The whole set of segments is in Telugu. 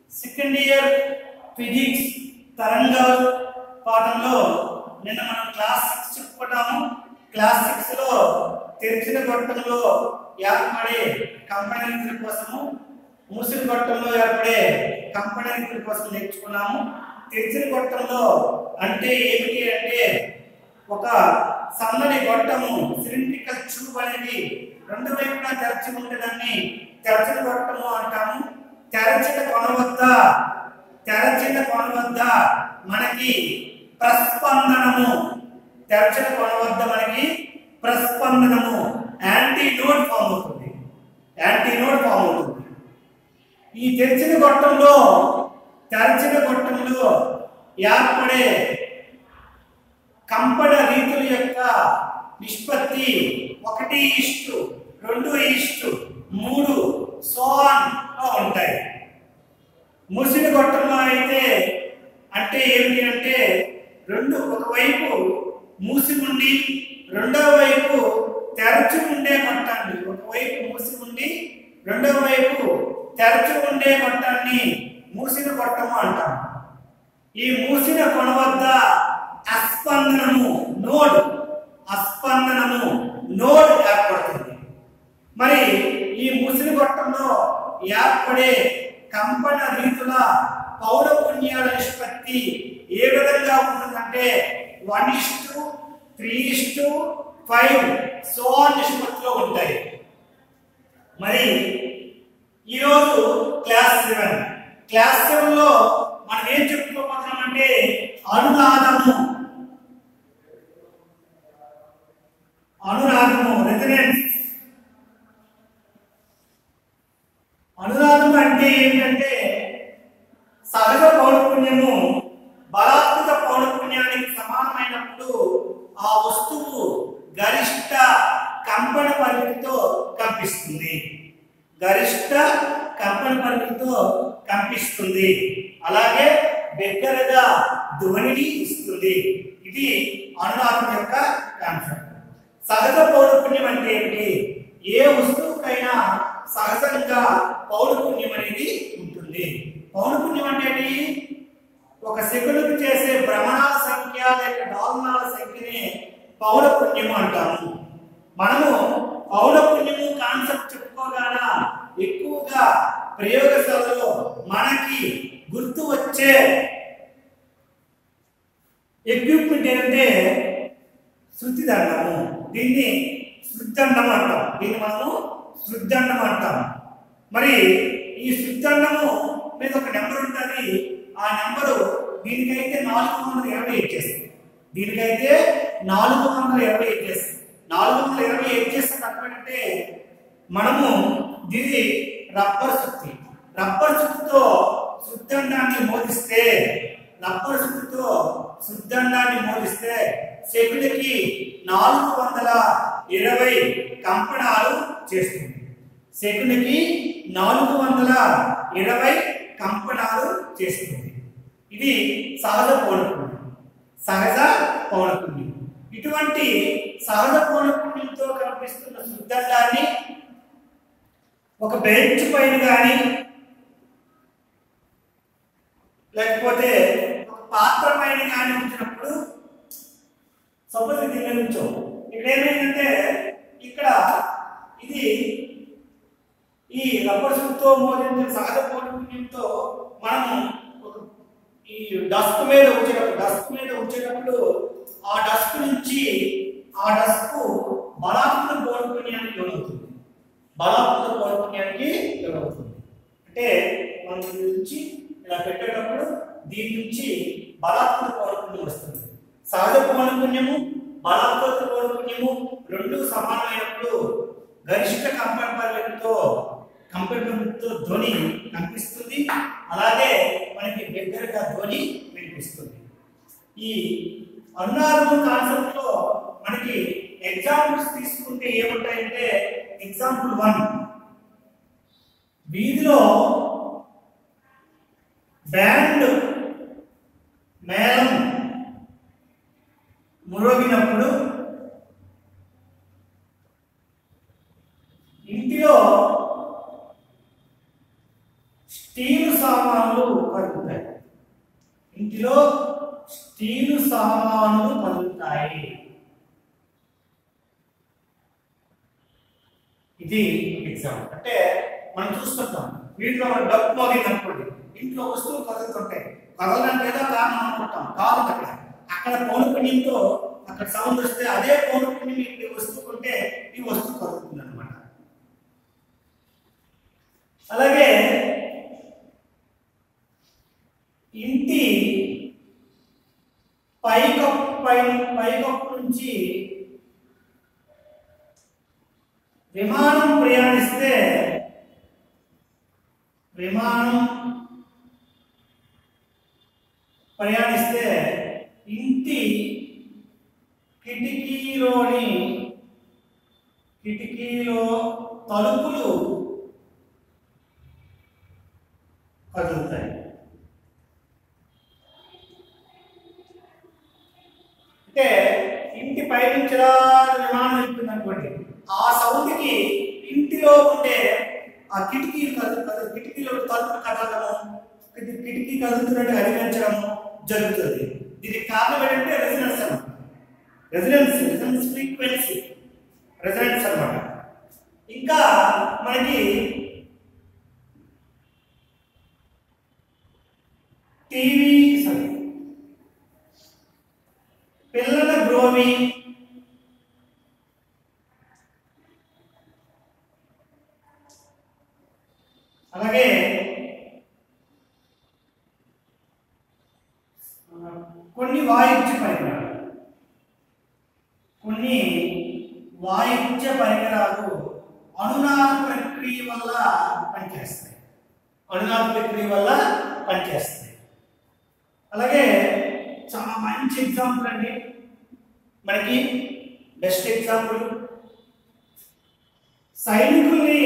సెకండ్ ఇయర్ ఫిజిక్స్ తరంగాలు పాఠంలో నిన్న మనం క్లాస్ సిక్స్ చెప్పుకున్నాము క్లాస్ సిక్స్ లో తెరిచిన గొట్టంలో ఏర్పడే కంపెనీల కోసము మూసిన గొట్టంలో ఏర్పడే కంపెనీల కోసం నేర్చుకున్నాము తెరిచిన గొట్టంలో అంటే ఏమిటి అంటే ఒక సన్నని గొట్టము సిలిండ్రికల్ ట్యూబ్ అనేది రెండు వైపులా తెరచి ఉండేదాన్ని తెరచిన గొట్టము అంటాము తెరచిన కొన వద్ద తెరచిన కొన వద్ద మనకి ప్రస్పందనము తెరచిన కొన వద్ద మనకి ప్రస్పందనము యాంటీ నోడ్ ఫామ్ అవుతుంది యాంటీ నోడ్ ఫామ్ అవుతుంది ఈ తెరిచిన గొట్టంలో తెరచిన గొట్టంలో ఏర్పడే కంపన రీతుల యొక్క నిష్పత్తి ఒకటి ఇష్టు రెండు ఇష్టు మూడు సోన్ ఉంటాయి ముసిన గొట్టంలో అయితే అంటే ఏమిటి అంటే రెండు ఒకవైపు మూసి ఉండి రెండవ వైపు తెరచి ఉండే గొట్టాన్ని ఒకవైపు మూసి ఉండి రెండవ వైపు తెరచి ఉండే గొట్టాన్ని మూసిన గొట్టము అంటాం ఈ మూసిన కొన వద్ద అస్పందనము నోడ్ అస్పందనము నోడ్ ఏర్పడుతుంది మరి ఈ ముసిరి గొట్టంలో ఏర్పడే కంపన రీతుల పౌర పుణ్యాల నిష్పత్తి ఏ విధంగా ఉంటుందంటే one is to three is to five so నిష్పత్తిలో ఉంటాయి మరి ఈరోజు క్లాస్ సెవెన్ క్లాస్ సెవెన్ లో మనం ఏం చెప్పుకోబోతున్నామంటే అనునాదము అనునాదము రెజనెన్స్ అనునాదము అంటే ఏంటంటే సహజ పౌనపుణ్యము బలాత్మక పౌనపుణ్యానికి సమానమైనప్పుడు ఆ వస్తువు గరిష్ట కంపన పరిమితితో కంపిస్తుంది గరిష్ట కంపన పరిమితితో కంపిస్తుంది అలాగే దగ్గరగా ధ్వనిని ఇస్తుంది ఇది అనునాదం యొక్క కాన్సెప్ట్ సహజ పౌనపుణ్యం అంటే ఏమిటి ఏ వస్తువుకైనా సహజంగా పౌనపుణ్యం అనేది ఉంటుంది పౌనపుణ్యం అంటే ఏంటి ఒక సెకండుకు చేసే భ్రమణాల సంఖ్య లేక డోలనాల సంఖ్యని పౌనపుణ్యము అంటాము మనము పౌనపుణ్యము కాన్సెప్ట్ చెప్పుకోగాన ఎక్కువగా ప్రయోగశాలలో మనకి గుర్తు వచ్చే ఎక్విప్మెంట్ ఏంటంటే శృతి దండము దీన్ని శృద్దండం అంటాం దీన్ని మనము శృద్దండం అంటాం మరి ఈ శృద్దండము మీద ఒక నెంబర్ ఉంటుంది ఆ నెంబరు దీనికైతే నాలుగు వందల ఇరవై ఇచ్చేస్తుంది దీనికైతే నాలుగు వందల ఇరవై ఇచ్చేస్తుంది నాలుగు వందల ఇరవై ఇచ్చేస్తుంది అంటే మనము దీని రబ్బర్ శుద్ధి రబ్బర్ శుద్ధితో శుద్ధండాన్ని మోదిస్తే రబ్బర్ శుద్ధితో శుద్ధండాన్ని మోదిస్తే సెకండ్కి నాలుగు వందల ఇరవై కంపనాలు చేస్తుంది సెకండ్కి నాలుగు వందల ఇరవై కంపనాలు చేస్తుంది ఇది సహజ పౌనపుణ్యం సహజ పౌనపుణ్యం ఇటువంటి సహజ పౌనపుణ్యంతో కనిపిస్తున్న శుద్ధండాన్ని ఒక బెంచ్ పైన కానీ లేకపోతే ఒక పాత్ర పైన కానీ ఉంచినప్పుడు సపోజ్ ఇది ఇలా నుంచో ఇక్కడ ఏమైందంటే ఇక్కడ ఇది ఈ రబ్బర్ షూతో మోదించిన సహజ పౌనపుణ్యంతో మనం ఒక ఈ డస్క్ మీద ఉంచేటప్పుడు డస్క్ మీద ఉంచేటప్పుడు ఆ డస్క్ నుంచి ఆ డస్క్ బలాత్మక పౌనపుణ్యానికి లోనవుతుంది బలాత్మక పౌనపుణ్యానికి లోనవుతుంది అంటే మనం దీని నుంచి ఇలా పెట్టేటప్పుడు దీని నుంచి బలాత్మక పౌనపుణ్యం వస్తుంది సహజ పౌనపుణ్యము బలాత్మక పౌనపుణ్యము రెండు సమానమైనప్పుడు గరిష్ట కంపన పరిమితితో కంపనతో ధ్వని కనిపిస్తుంది అలాగే మనకి దగ్గరగా ధ్వని వినిపిస్తుంది ఈ అనునాదము కాన్సెప్ట్ లో మనకి ఎగ్జాంపుల్స్ తీసుకుంటే ఏముంటాయంటే ఎగ్జాంపుల్ వన్ వీధిలో బ్యాండ్ మేళం మురోగినప్పుడు ఇంటిలో స్టీల్ సామాన్లు ఇందులో స్టీలు సామానులు కదులుతాయి ఇది ఎగ్జాంపుల్ అంటే మనం చూస్తుంటాం వీటిలో మనం డబ్బు మోగిందనుకోండి ఇంట్లో వస్తువులు కదులుతుంటాయి కదలడానికి ఏదో కారణం అనుకుంటాం కాదు అక్కడ అక్కడ పౌనపుణ్యంతో అక్కడ సౌండ్ వస్తే అదే పౌనపుణ్యం ఇక్కడ వస్తువు ఉంటే ఈ వస్తువు కదులుతుంది అనమాట అలాగే ఇంటి పైకప్పు పై పైకప్పు నుంచి విమానం ప్రయాణిస్తే విమానం ప్రయాణిస్తే ఇంటి కిటికీలోని కిటికీలో తలుపులు కదులుతాయి అంటే ఇంటి పైనుంచి ఇలా విమానం వెళ్తుంది అనుకోండి ఆ సౌండ్కి ఇంటిలో ఉండే ఆ కిటికీ కదు కదు కిటికీలో తలుపు కదలడము కిటి- కిటికీ కదులుతున్నట్టు అనిపించడము జరుగుతుంది దీనికి కారణం ఏంటంటే రెసిడెన్స్ అన్నమాట రెసిడెన్స్ రెసిడెన్స్ ఫ్రీక్వెన్సీ రెసిడెన్స్ అన్నమాట ఇంకా మనకి టీవీ సారీ పిల్లల గ్రోవి అలాగే ఆ, కొన్ని వాయిద్య పరికరాలు కొన్ని వాయిద్య పరికరాలు అనునాద ప్రక్రియ వల్ల పనిచేస్తాయి అనునాద ప్రక్రియ వల్ల పనిచేస్తాయి అలాగే చాలా మంచి ఎగ్జాంపుల్ అండి మనకి బెస్ట్ ఎగ్జాంపుల్ సైనికుల్ని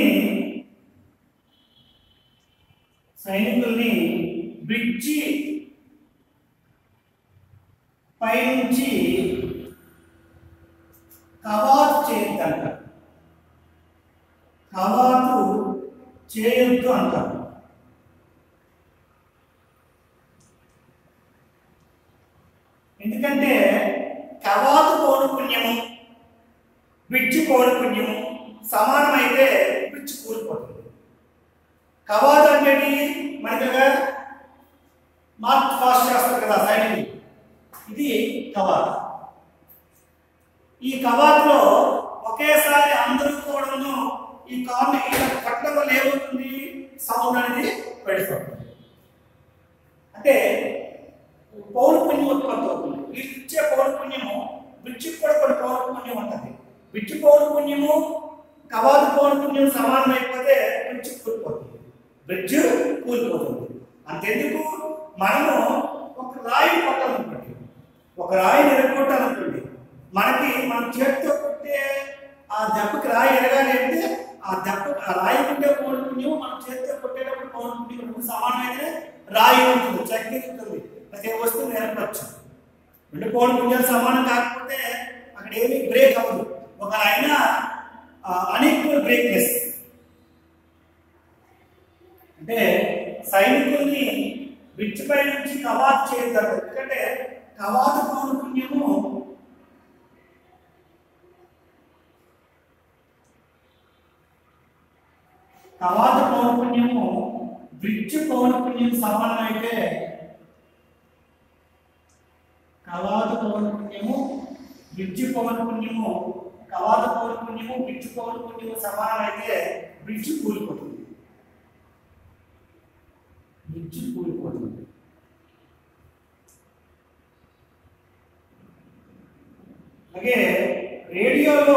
సైనికుల్ని బ్రిడ్జి పైనుంచి కవాతు చేయొద్దంట కవాతు చేయొద్దు అంటారు ఎందుకంటే కవాతు పౌనపుణ్యము బ్రిడ్జి పౌనపుణ్యము సమానమైతే బ్రిడ్జి కూలిపోతుంది కవాతు అంటే మనకి మార్చ్ ఫాస్ట్ చేస్తారు కదా సైనికులు ఇది కవాతు ఈ కవాతులో ఒకేసారి అందరూ కూడాను ఈ కార్ని ఇలా పట్టడం వల్ల ఏమవుతుంది సౌండ్ అనేది పెడుతుంది అంటే పౌనపుణ్యం ఉత్పత్తి అవుతుంది వీళ్ళు ఇచ్చే పౌనపుణ్యము బ్రిడ్జికి కూడా కొన్ని పౌనపుణ్యం ఉంటుంది బ్రిడ్జి పౌనపుణ్యము కవాతు పౌనపుణ్యం సమానమైపోతే బ్రిడ్జి కూలిపోతుంది బ్రిడ్జ్ కూలిపోతుంది అంతెందుకు మనము ఒక రాయి కొట్టాలనుకోండి ఒక రాయిని ఎరగొట్టాలనుకోండి మనకి మన చేతితో కొట్టే ఆ దెబ్బకి రాయి ఎరగాలి అంటే ఆ దెబ్బ ఆ రాయి ఉండే పౌనపుణ్యం మన చేతితో కొట్టేటప్పుడు పౌనపుణ్యం రెండు సమానమైతే రాయి ఉంటుంది చక్కెర ఉంటుంది ప్రతి వస్తువు నేర్పచ్చు రెండు పౌనపుణ్యాలు సమానం కాకపోతే అక్కడ ఏమీ బ్రేక్ అవ్వదు ఒక ఆయన అన్ఈక్వల్ బ్రేక్నెస్ అంటే సైనికుల్ని బ్రిడ్జిపై నుంచి కవాత్ చేయగలరు ఎందుకంటే కవాతు పౌనపుణ్యము కవాతు పౌనపుణ్యము బ్రిడ్జ్ పౌనపుణ్యం సమానమైతే కవాతు పౌనపుణ్యము బ్రిడ్జ్ పౌనపుణ్యము కవాతు పౌనపుణ్యము బ్రిడ్జ్ పౌనపుణ్యము సమానమైతే బ్రిడ్జ్ కూలిపోతుంది బ్రిడ్జ్ కూలిపోతుంది అలాగే రేడియోలో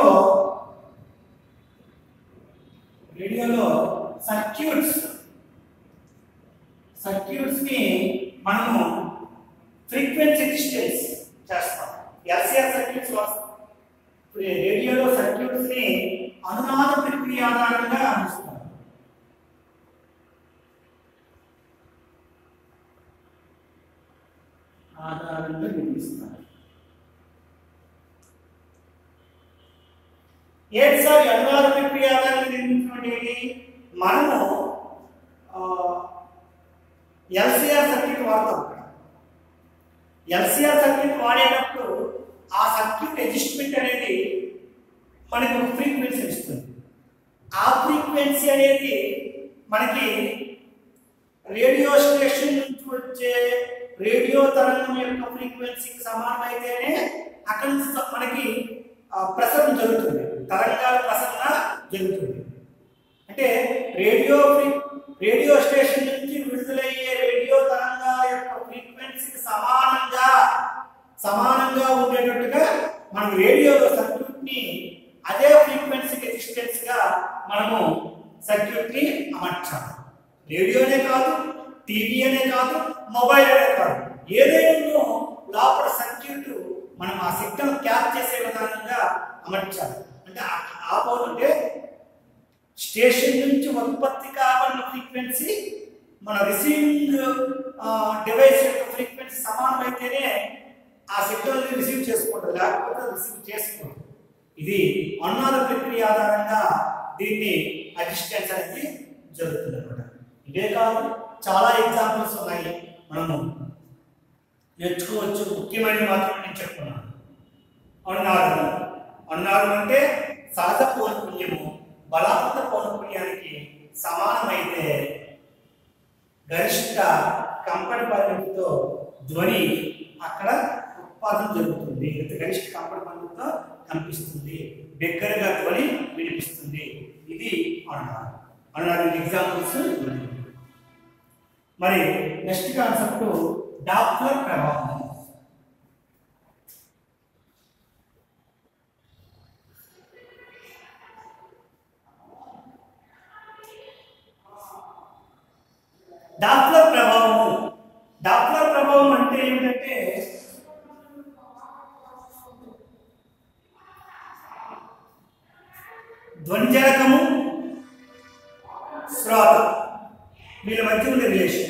రేడియోలో సర్క్యూట్స్ సర్క్యూట్స్ ని మనము ఫ్రీక్వెన్సీ డిస్టెన్స్ చేస్తాం ఎల్సిఆర్ సర్క్యూట్స్ రేడియోలో సర్క్యూట్స్ ని అనునాద ప్రక్రియ ఆధారంగా అందిస్తాం ఆధారంగా నిర్మిస్తున్నారు ఏంటి సార్ ఈ అనువాద ప్రక్రియ ఆధారంగా నిర్మించినటువంటి మనము ఎల్సిఆర్ సర్క్యూట్ వాడతాం ఇక్కడ ఎల్సిఆర్ సర్క్యూట్ వాడేటప్పుడు ఆ సర్క్యూట్ అడ్జస్ట్మెంట్ అనేది మనకి ఒక ఫ్రీక్వెన్సీ ఇస్తుంది ఆ ఫ్రీక్వెన్సీ అనేది మనకి రేడియో స్టేషన్ నుంచి వచ్చే రేడియో తరంగం యొక్క ఫ్రీక్వెన్సీకి సమానమైతేనే అక్కడి నుంచి మనకి ఆ, ప్రసరణ జరుగుతుంది తరంగాల ప్రసరణ జరుగుతుంది అంటే రేడియో ఫ్రీ రేడియో స్టేషన్ నుంచి విడుదలయ్యే రేడియో తరంగాల యొక్క ఫ్రీక్వెన్సీకి సమానంగా సమానంగా ఉండేటట్టుగా మనం రేడియోలో సర్క్యూట్ ని అదే ఫ్రీక్వెన్సీకి డిస్టెన్స్ గా మనము సర్క్యూట్ ని అమర్చాలి రేడియోనే కాదు టీవీ అనే కాదు మొబైల్ అనే కాదు ఏదైనా లోపల సర్క్యూట్ మనం ఆ సిగ్నల్ క్యాచ్ చేసే విధానంగా అమర్చాలి అంటే ఆ- ఆ పౌరు అంటే స్టేషన్ నుంచి ఉత్పత్తి కావాలన్న ఫ్రీక్వెన్సీ మన రిసీవింగ్ డివైస్ యొక్క ఫ్రీక్వెన్సీ సమానమైతేనే ఆ సిగ్నల్ ని రిసీవ్ చేసుకుంటుంది లేకపోతే రిసీవ్ చేసుకోదు ఇది అన్నాల ప్రక్రియ ఆధారంగా దీన్ని అసిస్టెన్స్ అనేది జరుగుతుంది అనమాట ఇదే కాదు చాలా ఎగ్జాంపుల్స్ ఉన్నాయి మనము నేర్చుకోవచ్చు ముఖ్యమైనవి మాత్రం నేను చెప్పుకున్నాను అన్నారు అన్నారు అంటే సహజ పౌనపుణ్యము బలాత్మక పౌనపుణ్యానికి సమానమైతే గరిష్ట కంపన పరిమితితో ధ్వని అక్కడ ఉత్పాదన జరుగుతుంది ఇంత గరిష్ట కంపన పరిమితితో కనిపిస్తుంది దగ్గరగా ధ్వని వినిపిస్తుంది ఇది అన్నారు అన్నారు ఎగ్జాంపుల్స్ మరి నెక్స్ట్ కాన్సెప్ట్ డాప్లర్ ప్రభావం డాప్లర్ ప్రభావము డాప్లర్ ప్రభావం అంటే ఏమిటంటే ధ్వనిజనకము శ్రోత వీళ్ళ మధ్య ఉండే రిలేషన్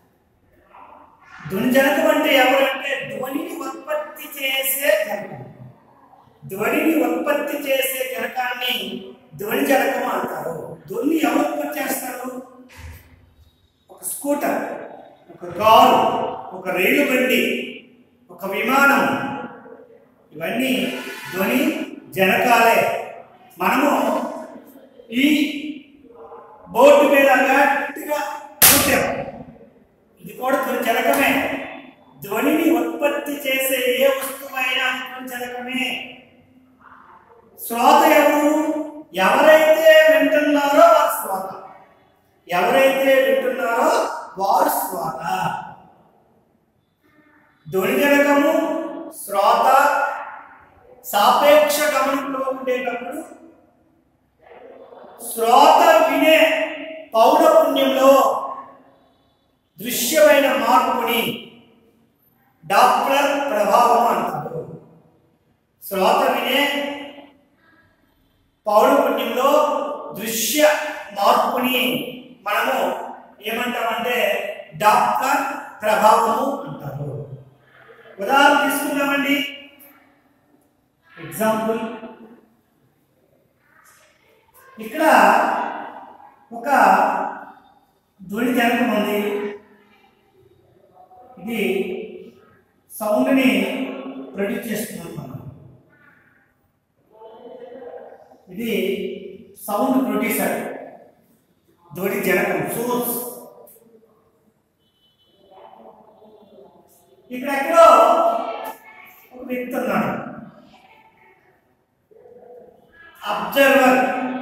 ధ్వనిజనకం అంటే ఎవరంటే ధ్వనిని ఉత్పత్తి చేసే జనకం ధ్వనిని ఉత్పత్తి చేసే జనకాన్ని ధ్వని జనకం అంటారు ధ్వని ఎవరు ఉత్పత్తి చేస్తారు ఒక స్కూటర్ ఒక కారు ఒక రైలు బండి ఒక విమానం ఇవన్నీ ధ్వని జనకాలే మనము ఈ బోర్డు మీద గట్టిగా కొట్టాం ఇది కూడా ధ్వని జనకమే ధ్వనిని ఉత్పత్తి చేసే ఏ వస్తువైనా ధ్వని జనకమే శ్రోత ఎవరు ఎవరైతే వింటున్నారో వారు శ్రోత ఎవరైతే వింటున్నారో వారు శ్రోత ధ్వనిజనకము శ్రోత సాపేక్ష గమనంలో ఉండేటప్పుడు శ్రోత వినే పౌనపుణ్యంలో దృశ్యమైన మార్పుని డాప్లర్ ప్రభావం అంటారు శ్రోత వినే పౌనపుణ్యంలో దృశ్య మార్పుని మనము ఏమంటామంటే డాప్లర్ ప్రభావము అంటారు ఉదాహరణ తీసుకుందామండి ఎగ్జాంపుల్ ఇక్కడ ఒక ధ్వని జనకం ఉంది ఇది సౌండ్ని ప్రొడ్యూస్ చేస్తున్నాం మనం ఇది సౌండ్ ప్రొడ్యూసర్ ధ్వని జనకం సోర్స్ ఇక్కడ ఎక్కడో ఒక వ్యక్తి ఉన్నాడు అబ్జర్వర్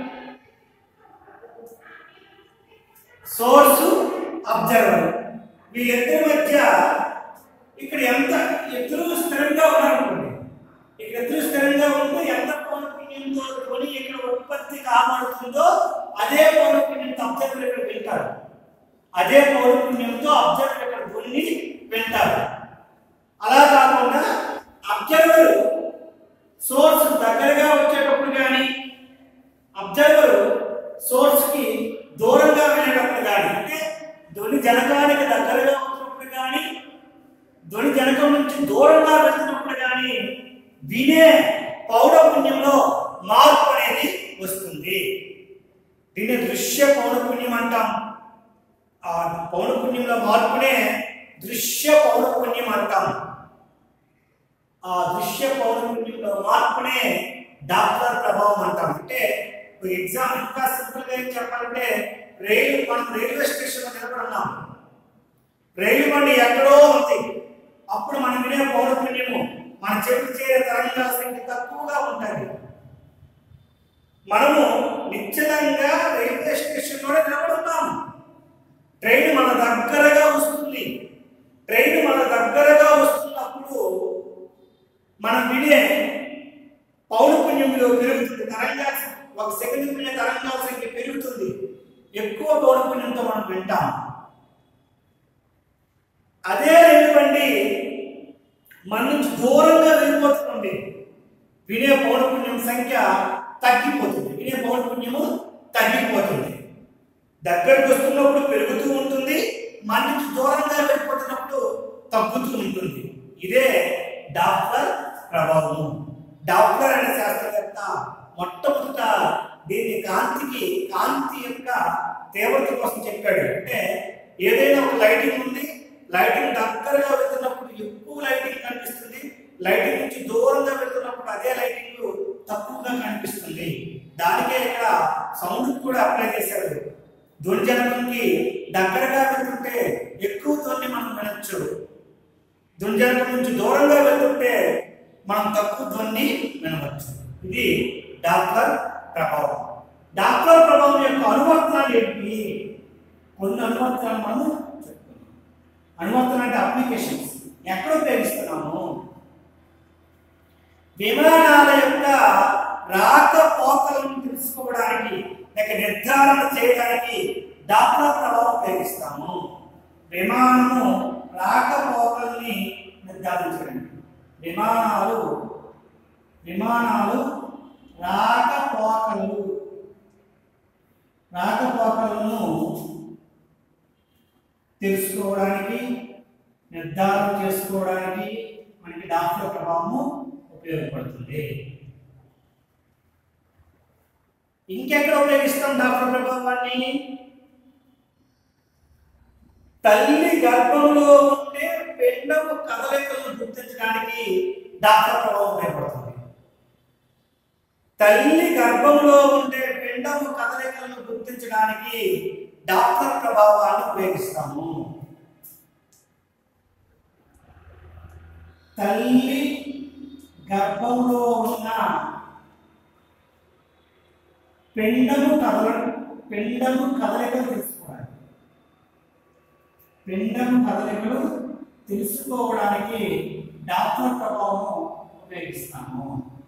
సోర్స్ అబ్జర్వర్ వీళ్ళిద్దరి మధ్య ఇక్కడ ఎంత ఇద్దరు స్థిరంగా ఉన్నారనుకోండి ఇక్కడ ఇద్దరు స్థిరంగా ఉంటే ఎంత పౌనపుణ్యంతో ధ్వని ఇక్కడ ఉత్పత్తి కాబడుతుందో అదే పౌనపుణ్యంతో అబ్జర్వర్ ఇక్కడ వింటారు అదే పౌనపుణ్యంతో అబ్జర్వర్ ఇక్కడ ధ్వనిని వింటారు అలా కాకుండా అబ్జర్వర్ సోర్స్ దగ్గరగా వచ్చేటప్పుడు కానీ అబ్జర్వర్ సోర్స్ కి దూరంగా వెళ్ళేటప్పుడు కానీ అంటే ధ్వని జనకానికి దగ్గరగా వచ్చినప్పుడు కానీ ధ్వని జనకం నుంచి దూరంగా వెళ్తున్నప్పుడు కానీ వినే పౌనపుణ్యంలో మార్పు అనేది వస్తుంది దీన్ని దృశ్య పౌనపుణ్యం అంటాం ఆ పౌనపుణ్యంలో మార్పునే దృశ్య పౌనపుణ్యం అంటాం ఆ దృశ్య పౌనపుణ్యంలో మార్పునే డాప్లర్ ప్రభావం అంటాం అంటే ఎగ్జామ్ ఇంకా సింపుల్ గా ఏం చెప్పాలంటే రైలు మనం రైల్వే స్టేషన్ లో నిలబడున్నాం రైలు బండి ఎక్కడో ఉంది అప్పుడు మనం వినే పౌనపుణ్యము మన చెవి చేరే తరంగాల సంఖ్య తక్కువగా ఉంటుంది మనము నిశ్చితంగా రైల్వే స్టేషన్ లోనే నిలబడున్నాము ట్రైన్ మన దగ్గరగా వస్తుంది ట్రైన్ మన దగ్గరగా వస్తున్నప్పుడు మనం వినే పౌనపుణ్యం విలువ పెరుగుతుంది తరంగా ఒక సెకండ్ వినే తరంగాల సంఖ్య పెరుగుతుంది ఎక్కువ పౌనపుణ్యంతో మనం వింటాం అదే రైలు బండి మన నుంచి దూరంగా వెళ్ళిపోతుంది వినే పౌనపుణ్యం సంఖ్య తగ్గిపోతుంది వినే పౌనపుణ్యము తగ్గిపోతుంది దగ్గరకు వస్తున్నప్పుడు పెరుగుతూ ఉంటుంది మన నుంచి దూరంగా వెళ్ళిపోతున్నప్పుడు తగ్గుతూ ఉంటుంది ఇదే డాప్లర్ ప్రభావము డాప్లర్ అనే శాస్త్రవేత్త మొట్టమొదట దీన్ని కాంతికి కాంతి యొక్క తీవ్రత కోసం చెప్పాడు అంటే ఏదైనా ఒక లైటింగ్ ఉంది లైటింగ్ దగ్గరగా వెళ్తున్నప్పుడు ఎక్కువ లైటింగ్ కనిపిస్తుంది లైటింగ్ నుంచి దూరంగా వెళ్తున్నప్పుడు అదే లైటింగ్ తక్కువగా కనిపిస్తుంది దానికే ఇక్కడ సౌండ్ కూడా అప్లై చేశాడు దుర్జనకంకి దగ్గరగా వెళ్తుంటే ఎక్కువ ధ్వని మనం వినొచ్చు దుర్జనకం నుంచి దూరంగా వెళ్తుంటే మనం తక్కువ ధ్వని వినవచ్చు ఇది డాప్లర్ ప్రభావం డాప్లర్ ప్రభావం యొక్క అనువర్తనాలు ఏంటి కొన్ని అనువర్తనాలు మనం చెప్పుకున్నాం అనువర్తనం అంటే అప్లికేషన్స్ ఎక్కడ ఉపయోగిస్తున్నాము విమానాల యొక్క రాకపోకలను తెలుసుకోవడానికి లేక నిర్ధారణ చేయడానికి డాప్లర్ ప్రభావం ఉపయోగిస్తాము విమానము రాకపోకల్ని నిర్ధారించడానికి విమానాలు విమానాలు రాకపోకలు రాకపోకలను తెలుసుకోవడానికి నిర్ధారణ చేసుకోవడానికి మనకి డాక్టర్ ప్రభావము ఉపయోగపడుతుంది ఇంకెక్కడ ఉపయోగిస్తాం డాక్టర్ ప్రభావాన్ని తల్లి గర్భంలో ఉండే పిండము కదలికలను గుర్తించడానికి డాక్టర్ ప్రభావం ఉపయోగపడుతుంది తల్లి గర్భంలో ఉండే పిండము కదలికలను గుర్తించడానికి డాక్టర్ ప్రభావాన్ని ఉపయోగిస్తాము తల్లి గర్భంలో ఉన్న పిండము కదల పిండము కదలికలు తెలుసుకోవాలి పిండము కదలికలు తెలుసుకోవడానికి డాక్టర్ ప్రభావం ఉపయోగిస్తాము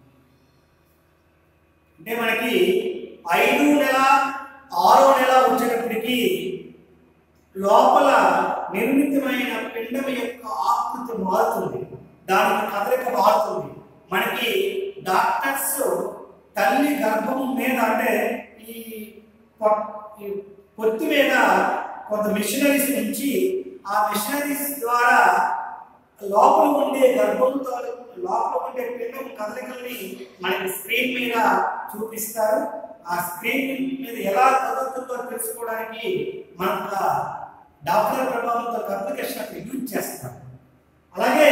అంటే మనకి ఐదు నెల ఆరో నెల వచ్చేటప్పటికి లోపల నిర్మితమైన పిండం యొక్క ఆకృతి మారుతుంది దానికి కదలిక మారుతుంది మనకి డాక్టర్స్ తల్లి గర్భం మీద అంటే ఈ పొ- ఈ పొత్తి మీద కొంత మిషనరీస్ నుంచి ఆ మిషనరీస్ ద్వారా లోపల ఉండే గర్భంతో లోపల ఉండే పిండం కదలికల్ని మనకి స్క్రీన్ మీద చూపిస్తారు ఆ స్క్రీన్ మీద ఎలా కదులుతుందో తెలుసుకోవడానికి మనకు ఆ డాక్టర్ ప్రభావంతో అప్లికేషన్ అక్కడ యూజ్ చేస్తాం అలాగే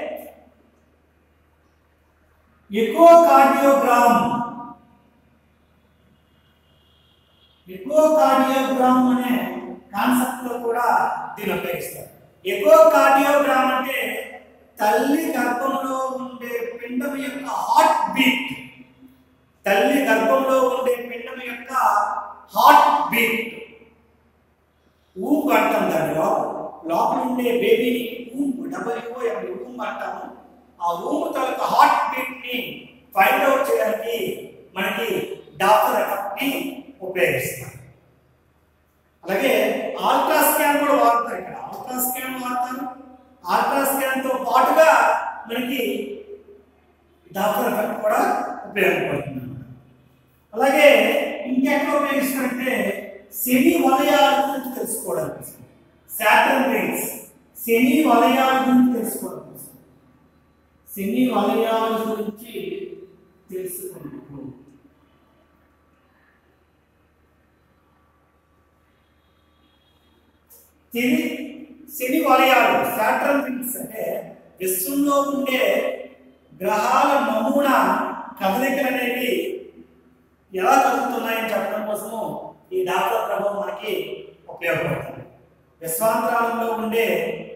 ఎకో కార్డియోగ్రామ్ ఎకో కార్డియోగ్రామ్ అనే కాన్సెప్ట్ లో కూడా దీన్ని ఉపయోగిస్తారు ఎకో కార్డియోగ్రామ్ అంటే తల్లి గర్భంలో ఉండే పిండం యొక్క హార్ట్ బీట్ తల్లి గర్భంలో ఉండే పిండం యొక్క హార్ట్ బీట్ ఊపు అంటాం దానిలో లోపల ఉండే బేబీని ఊంపు డబ్ల్యూఓఎం ఊంపు అంటాము ఆ ఊంపు తాలూకా హార్ట్ బీట్ ని ఫైండ్ అవుట్ చేయడానికి మనకి డాక్టర్ ఎఫెక్ట్ ని ఉపయోగిస్తాం అలాగే ఆల్ట్రా స్కాన్ కూడా వాడతారు ఇక్కడ ఆల్ట్రా స్కాన్ వాడతారు ఆల్ట్రా స్కాన్ తో పాటుగా మనకి డాక్టర్ ఎఫెక్ట్ కూడా ఉపయోగపడుతుంది అలాగే ఇంకెక్కడ ఉపయోగిస్తారంటే శని వలయాల గురించి తెలుసుకోవడానికి సాటర్న్ రింగ్స్ శని వలయాల గురించి తెలుసుకోవడానికి శని వలయాల గురించి తెలుసుకున్నప్పుడు శని శని వలయాలు సాటర్న్ రింగ్స్ అంటే విశ్వంలో ఉండే గ్రహాల నమూనా కదలికలు అనేవి ఎలా కదులుతున్నాయని చెప్పడం కోసము ఈ డాక్టర్ ప్రభావం మనకి ఉపయోగపడుతుంది విశ్వాంతరాలంలో ఉండే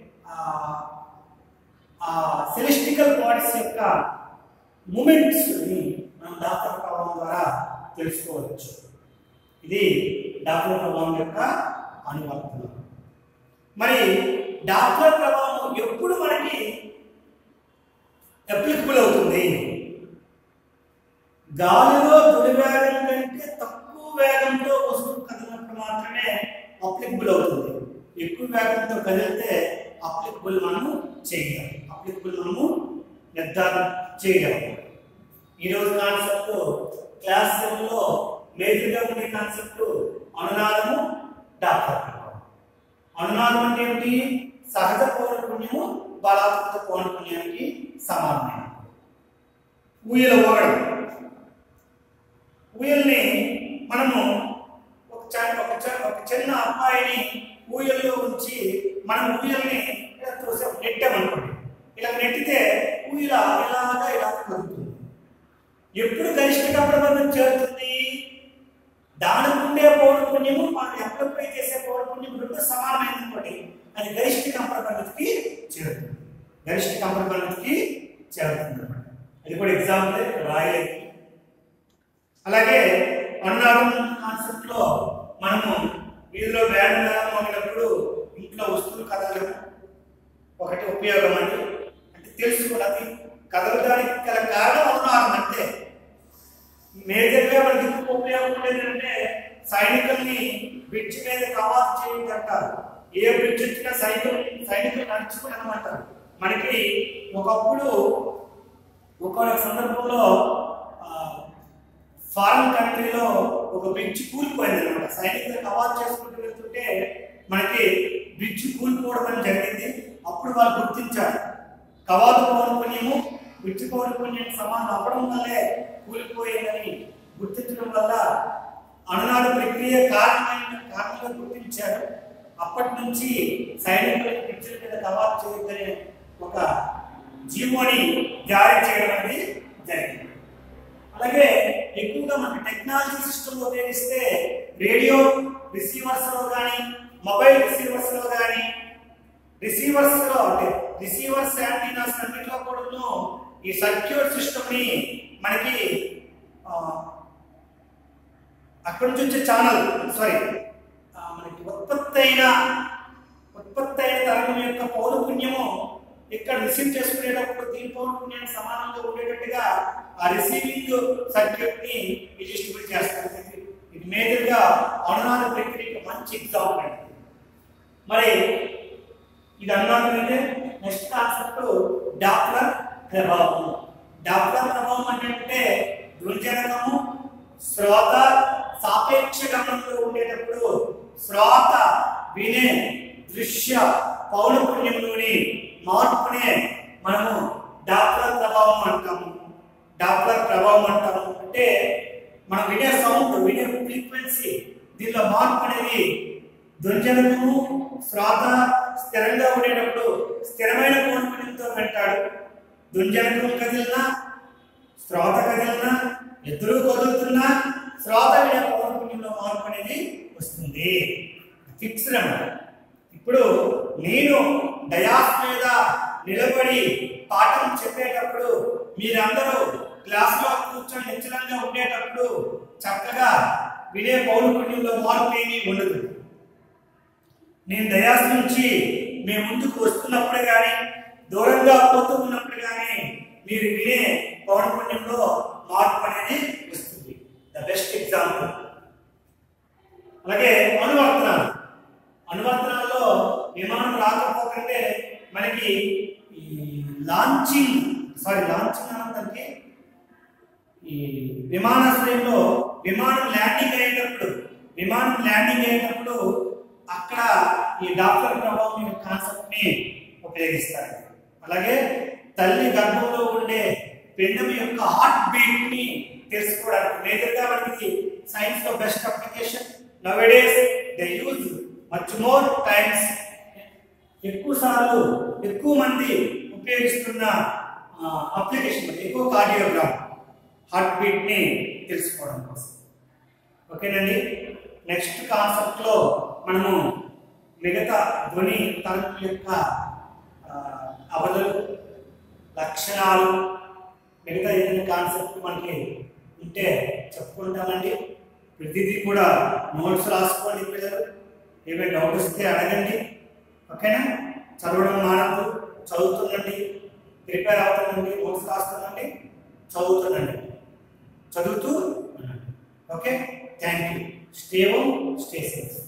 ఆ సెలెస్టికల్ బాడీస్ యొక్క మూమెంట్స్ మనం డాక్టర్ ప్రభావం ద్వారా తెలుసుకోవచ్చు ఇది డాక్టర్ ప్రభావం యొక్క అనువర్తనం మరి డాక్టర్ ప్రభావం ఎప్పుడు మనకి అప్లికబుల్ అవుతుంది గాలిలో తొలి వేగం కంటే తక్కువ వేగంతో వస్తువు కదిలినప్పుడు మాత్రమే అప్లికబుల్ అవుతుంది ఎక్కువ వేగంతో కదిలితే అప్లికబుల్ మనము చేయగలం అప్లికబుల్ మనము నిర్ధారణ చేయగలం ఈరోజు కాన్సెప్ట్ క్లాస్ సెవెన్లో మేజర్గా ఉండే కాన్సెప్ట్ అనునాదము డాక్టర్ అనునాదం అంటే ఏమిటి సహజ పౌనపుణ్యము బలాత్మక పౌనపుణ్యానికి సమానమైన ఊయల ఊగడం ఊయల్ని మనము ఒక చ- ఒక చ- ఒక చిన్న అబ్బాయిని ఊయల్లో ఉంచి మనం ఊయల్ని ఇలా తోసే నెట్టామనుకోండి ఇలా నెట్టితే ఊయల ఇలాగా ఇలా కదులుతుంది ఎప్పుడు గరిష్ట కంపనం చేరుతుంది దానికి ఉండే పౌనపుణ్యము మనం ఎప్పుడెప్పుడు చేసే పౌనపుణ్యం రెండు సమానమైనది అనుకోండి అది గరిష్ట కంపనకి చేరుతుంది గరిష్ట కంపనకి చేరుతుంది అనమాట అది కూడా ఎగ్జాంపుల్ రాయలేదు అలాగే అన్నారం కాన్సెప్ట్ లో మనము వీధిలో బ్యాండ్ మేళం మోగినప్పుడు ఇంట్లో వస్తువులు కదలడం ఒకటి ఉపయోగం అండి అంటే తెలుసుకోవడం కదలడానికి గల కారణం అన్నారం అంతే మేజర్గా మనకి ఎందుకు ఉపయోగం ఉండేదంటే సైనికుల్ని బ్రిడ్జ్ మీద కవాతు చేయండి అంటారు ఏ బ్రిడ్జ్ వచ్చినా సైనికులు సైనికులు నడుచుకుని అనమాట మనకి ఒకప్పుడు ఒక్కొక్క సందర్భంలో ఫారెన్ కంట్రీలో ఒక బ్రిడ్జ్ కూలిపోయింది అనమాట సైనికులు కవాతు చేసుకుంటూ వెళ్తుంటే మనకి బ్రిడ్జ్ కూలిపోవడం జరిగింది అప్పుడు వాళ్ళు గుర్తించారు కవాతు పౌనపుణ్యము బ్రిడ్జ్ పౌనపుణ్యం సమానం అవ్వడం వల్లే కూలిపోయిందని గుర్తించడం వల్ల అనునాద ప్రక్రియ కారణమైన కారణంగా గుర్తించారు అప్పటి నుంచి సైనికులకు బ్రిడ్జిల మీద కవాతు చేయొద్దనే ఒక జీవోని జారీ చేయడం అనేది జరిగింది అలాగే ఎక్కువగా మనకి టెక్నాలజీ సిస్టమ్ ఉపయోగిస్తే రేడియో రిసీవర్స్ లో కానీ మొబైల్ రిసీవర్స్ లో కానీ రిసీవర్స్ లో అంటే రిసీవర్స్ యాంటీనాస్ అన్నింటిలో కూడాను ఈ సర్క్యూట్ సిస్టమ్ ని మనకి ఆ, అక్కడి నుంచి వచ్చే ఛానల్ సారీ మనకి ఉత్పత్తి అయిన ఉత్పత్తి అయిన తరంగం యొక్క పౌనపుణ్యము ఇక్కడ రిసీవ్ చేసుకునేటప్పుడు దీని పౌనపుణ్యానికి సమానంగా ఉండేటట్టుగా ఆ రిసీవింగ్ సర్క్యూట్ ని డిస్ట్రిబ్యూట్ చేస్తారు ఇది మేజర్ గా అనునాద ప్రక్రియకి మంచి ఎగ్జాంపుల్ అండి మరి ఇది అన్నాను అంటే నెక్స్ట్ కాన్సెప్ట్ డాప్లర్ ప్రభావం డాప్లర్ ప్రభావం అంటే దుర్జనకము శ్రోత సాపేక్ష గమనంలో ఉండేటప్పుడు శ్రోత వినే దృశ్య పౌనపుణ్యంలోని మార్పునే మనము డాప్లర్ ప్రభావం అంటాము డాప్లర్ ప్రభావం అంటాము అంటే మనం వినే సౌండ్ వినే ఫ్రీక్వెన్సీ దీనిలో మార్పు అనేది దుర్జనకము శ్రోత స్థిరంగా ఉండేటప్పుడు స్థిరమైన పౌనపుణ్యంతో వింటాడు దుర్జనకం కదిలినా శ్రోత కదిలినా ఇద్దరు కదులుతున్నా శ్రోత వినే పౌనపుణ్యంలో మార్పు అనేది వస్తుంది ఫిక్స్డ్ అన్నమాట ఇప్పుడు నేను డయాస్ మీద నిలబడి పాఠం చెప్పేటప్పుడు మీరందరూ క్లాస్లో కూర్చొని నిశ్చలంగా ఉండేటప్పుడు చక్కగా వినే పౌనపుణ్యంలో మార్పు ఏమీ ఉండదు నేను డయాస్ నుంచి మేము ముందుకు వస్తున్నప్పుడు కానీ దూరంగా పోతూ ఉన్నప్పుడు కానీ మీరు వినే పౌనపుణ్యంలో మార్పు అనేది వస్తుంది ద బెస్ట్ ఎగ్జాంపుల్ అలాగే అనువర్తనాలు అనువర్తనాల్లో విమానం రాకపోకంటే మనకి ఈ లాంచింగ్ సారీ లాంచింగ్ అనంతరికి ఈ విమానాశ్రయంలో విమానం ల్యాండింగ్ అయ్యేటప్పుడు విమానం ల్యాండింగ్ అయ్యేటప్పుడు అక్కడ ఈ డాక్టర్ ప్రభావం యొక్క కాన్సెప్ట్ ని ఉపయోగిస్తారు అలాగే తల్లి గర్భంలో ఉండే పిండం యొక్క హార్ట్ బీట్ ని తెలుసుకోవడానికి మేజర్ గా మనకి సైన్స్ లో best application nowadays they use much more times ఎక్కువ సార్లు ఎక్కువ మంది ఉపయోగిస్తున్న అప్లికేషన్ ఎక్కువ కార్డియోగ్రామ్ హార్ట్ బీట్ని తెలుసుకోవడం కోసం ఓకేనండి నెక్స్ట్ కాన్సెప్ట్లో మనము మిగతా ధ్వని తరంగం యొక్క ఆ, అవధులు లక్షణాలు మిగతా ఏదైనా కాన్సెప్ట్ మనకి ఉంటే చెప్పుకుంటామండి ప్రతిదీ కూడా నోట్స్ రాసుకోండి పిల్లలు ఏమైనా డౌట్ వస్తే అడగండి ఓకేనా చదవడం మానద్దు చదువుతుండండి ప్రిపేర్ అవుతుండండి నోట్స్ రాస్తుండండి చదువుతుండండి చదువుతూ ఉండండి okay thank you stay home stay safe